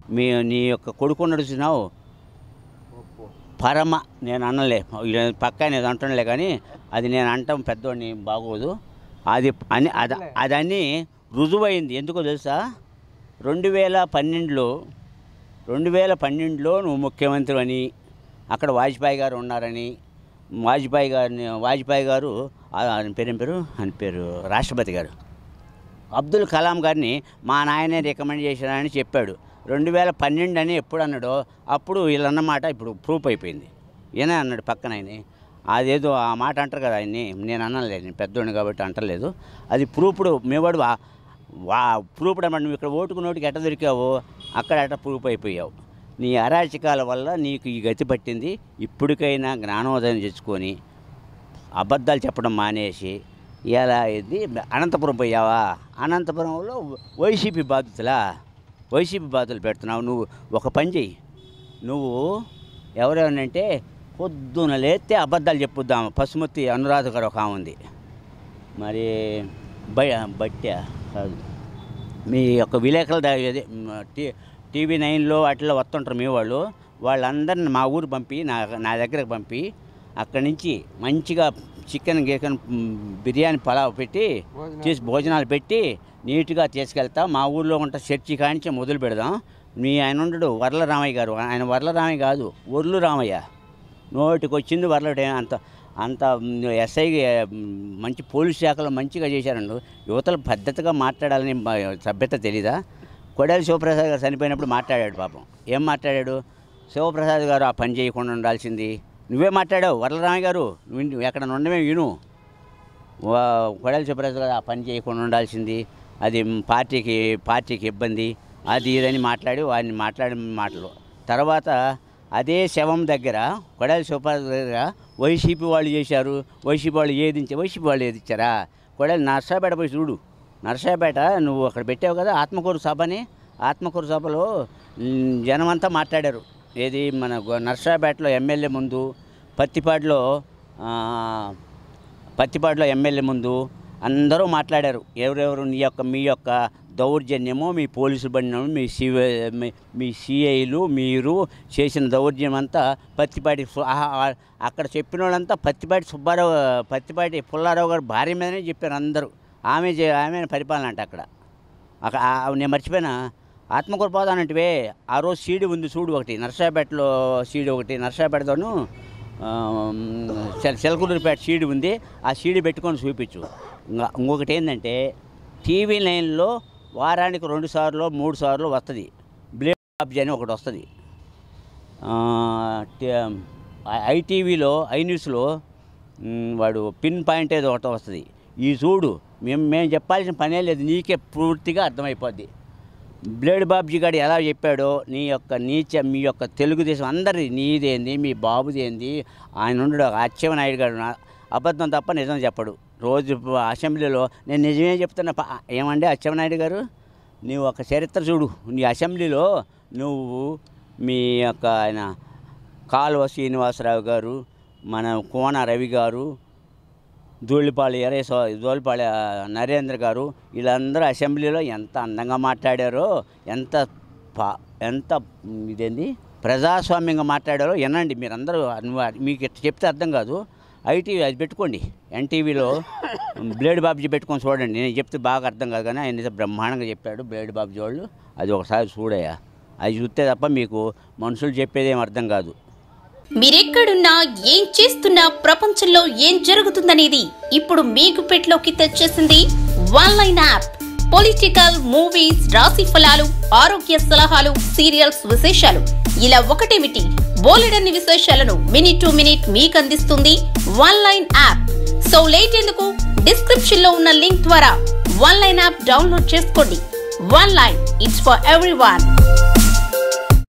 మీ నీ యొక్క కొడుకు నడుస్తున్నావు పరమ నేను అనలే ఇలా పక్క నేను అంటున్నలే కానీ అది నేను అంటాం పెద్దోడిని బాగోదు అది అని అది అదని రుజువైంది ఎందుకో తెలుసా రెండు వేల పన్నెండులో రెండు వేల పన్నెండులో నువ్వు ముఖ్యమంత్రి అని అక్కడ వాజ్పేయి గారు ఉన్నారని వాజ్పేయి గారిని వాజ్పేయి గారు ఆ- ఆయన పేరు ఏం పేరు ఆయన పేరు రాష్ట్రపతి గారు అబ్దుల్ కలాం గారిని మా నాయనే రికమెండ్ చేశారని చెప్పాడు రెండు వేల పన్నెండు అని ఎప్పుడు అన్నాడో అప్పుడు వీళ్ళన్నమాట ఇప్పుడు ప్రూఫ్ అయిపోయింది ఈయనే అన్నాడు పక్కన ఆయన అదేదో ఆ మాట అంటారు కదా ఆయన్ని నేను అనలేదు నేను పెద్దోడిని కాబట్టి అంటలేదు అది ప్రూఫ్డ్ మేవాడు వా వా ప్రూఫ్డ్ అనమాట నువ్వు ఇక్కడ ఓటుకు నోటికి ఎట్ట దొరికావో అక్కడ అట్ట ప్రూఫ్ అయిపోయావు నీ అరాచకాల వల్ల నీకు ఈ గతి పట్టింది ఇప్పటికైనా జ్ఞానోదయం తెచ్చుకొని అబద్ధాలు చెప్పడం మానేసి ఇలా ఇది అనంతపురం పోయావా అనంతపురంలో వైసీపీ బాధితులా వైసీపీ బాధితులు పెడుతున్నావు నువ్వు ఒక పని చెయ్యి నువ్వు ఎవరెవరంటే పొద్దున లేస్తే అబద్ధాలు చెప్పుద్దాం పసుమతి అనురాధ గారు ఒక ఆమె ఉంది మరి బయ బట్టె కాదు మీ యొక్క విలేకరుల దా- అదే మ్, టీ టీవీ నైన్లో వాటిలో వస్తుంటారు మీ వాళ్ళు వాళ్ళందరిని మా ఊరు పంపి నా నా దగ్గరకు పంపి అక్కడి నుంచి మంచిగా చికెన్ గికెన్ మ్, బిర్యానీ పలావ్ పెట్టి చేసి భోజనాలు పెట్టి నీట్గా తీసుకెళ్తా మా ఊర్లో ఉంటే చర్చి కానించి మొదలు పెడదాం మీ ఆయన ఉండడు వర్ల రామయ్య గారు ఆయన వర్ల రామయ్య కాదు ఒర్లు రామయ్య నోటికి వచ్చింది వర్లడే అంత అంత ఎస్ఐ మంచి పోలీస్ శాఖలో మంచిగా చేశారండు యువతలు పద్ధతిగా మాట్లాడాలని బ- సభ్యత తెలీదా కొడాలి శివప్రసాద్ గారు చనిపోయినప్పుడు మాట్లాడాడు పాపం ఏం మాట్లాడాడు శివప్రసాద్ గారు ఆ పని చేయకుండా ఉండాల్సింది నువ్వే మాట్లాడావు వరలరామయ్య గారు నువ్వు ఇన్- ఎక్కడ ఉండమే విను వా- కొడాలి శివప్రసాద్ గారు ఆ పని చేయకుండా ఉండాల్సింది అది పార్టీకి పార్టీకి ఇబ్బంది అది ఇదని మాట్లాడి వాడిని మాట్లాడిన మాటలు తర్వాత అదే శవం దగ్గర కొడాలి శివప్రసాద్ దగ్గర వైసీపీ వాళ్ళు చేశారు వైసీపీ వాళ్ళు ఏది ఇచ్చా- వైసీపీ వాళ్ళు ఏది ఇచ్చారా కొడాలి నర్సాపేట పోయి చూడు నర్సాపేట నువ్వు అక్కడ పెట్టావు కదా ఆత్మకూరు సభని ఆత్మకూరు సభలో మ్, జనమంతా మాట్లాడారు ఏది మన గో- నర్సాపేటలో ఎమ్మెల్యే ముందు పత్తిపాడులో ఆ, పత్తిపాడులో ఎమ్మెల్యే ముందు అందరూ మాట్లాడారు ఎవరెవరు నీ యొక్క మీ యొక్క దౌర్జన్యము మీ పోలీసు బండి మీ సివి మీ- మీ సిఐలు మీరు చేసిన దౌర్జన్యం అంతా పత్తిపాటి సు- ఆహా, ఆ- అక్కడ చెప్పిన వాళ్ళంతా పత్తిపాటి సుబ్బారావు పత్తిపాటి పుల్లారావు గారు భార్య మీదనే చెప్పారు అందరూ ఆమె చే- ఆమె పరిపాలన అంట అక్కడ అక్కడ ఆ- నేను మర్చిపోయినా ఆత్మకూరు పోదానంటివే ఆ రోజు సీడీ ఉంది చూడు ఒకటి నర్సాపేటలో సీడీ ఒకటి నర్సాపేటతోను చిలకలూరుపేట సీడీ ఉంది ఆ సీడీ పెట్టుకొని చూపించు ఇంకా ఇంకొకటి ఏంటంటే టీవీ లైన్లో వారానికి రెండు సార్లు మూడు సార్లు వస్తుంది బ్లేడ్ బాబ్జీ అని ఒకటి వస్తుంది ఐటీవీలో ఐ న్యూస్లో మ్, వాడు పిన్ పాయింట్ ఏదో ఒకటి వస్తుంది ఈ చూడు మేము మేము చెప్పాల్సిన పనే లేదు నీకే పూర్తిగా అర్థమైపోద్ది బ్లేడ్ బాబ్జీ గారు ఎలా చెప్పాడో నీ యొక్క నీచ మీ యొక్క తెలుగుదేశం అందరి నీదేంది మీ బాబుదేంది ఆయన ఉండడు అచ్చెవనాయుడు గారు నా- అబద్ధం తప్ప నిజం చెప్పడు రోజు అసెంబ్లీలో నేను నిజమే చెప్తున్నా ప- ఏమండి అచ్చెవనాయుడు గారు నీవు ఒక చరిత్ర చూడు నీ అసెంబ్లీలో నువ్వు మీ యొక్క ఆయన కాలువ శ్రీనివాసరావు గారు మన కోన రవి గారు ధూళిపాళి ఎరేస ధూళిపాళి ఆ, నరేంద్ర గారు వీళ్ళందరూ అసెంబ్లీలో ఎంత అందంగా మాట్లాడారో ఎంత పా ఎంత మ్, ఇదేంది ప్రజాస్వామ్యంగా మాట్లాడారో వినండి మీరందరూ నువ్వు అది- మీకు ఇట్ట చెప్తే అర్థం కాదు ఐటీవీ అది పెట్టుకోండి ఎన్టీవీలో బ్లేడ్ బాబ్జీ పెట్టుకొని చూడండి నేను చెప్తే బాగా అర్థం కాదు కానీ ఆయన అయితే బ్రహ్మాండంగా చెప్పాడు బ్లేడ్ బాబ్జీ వాళ్ళు అది ఒకసారి చూడయ్యా అది చూస్తే తప్ప మీకు మనుషులు చెప్పేది ఏం అర్థం కాదు మీరెక్కడున్నా ఏం చేస్తున్నా ప్రపంచంలో ఏం జరుగుతుందనేది ఇప్పుడు మీకు పెట్లోకి తెచ్చేసింది one line app political movies రాశి ఫలాలు ఆరోగ్య సలహాలు సీరియల్స్ విశేషాలు ఇలా ఒకటేమిటి బోలెడన్ని విశేషాలను మినిట్ టు మినిట్ మీకు అందిస్తుంది one line app so late ఎందుకు డిస్క్రిప్షన్ లో ఉన్న లింక్ ద్వారా వన్ లైన్ యాప్ డౌన్లోడ్ చేసుకోండి one line it's for every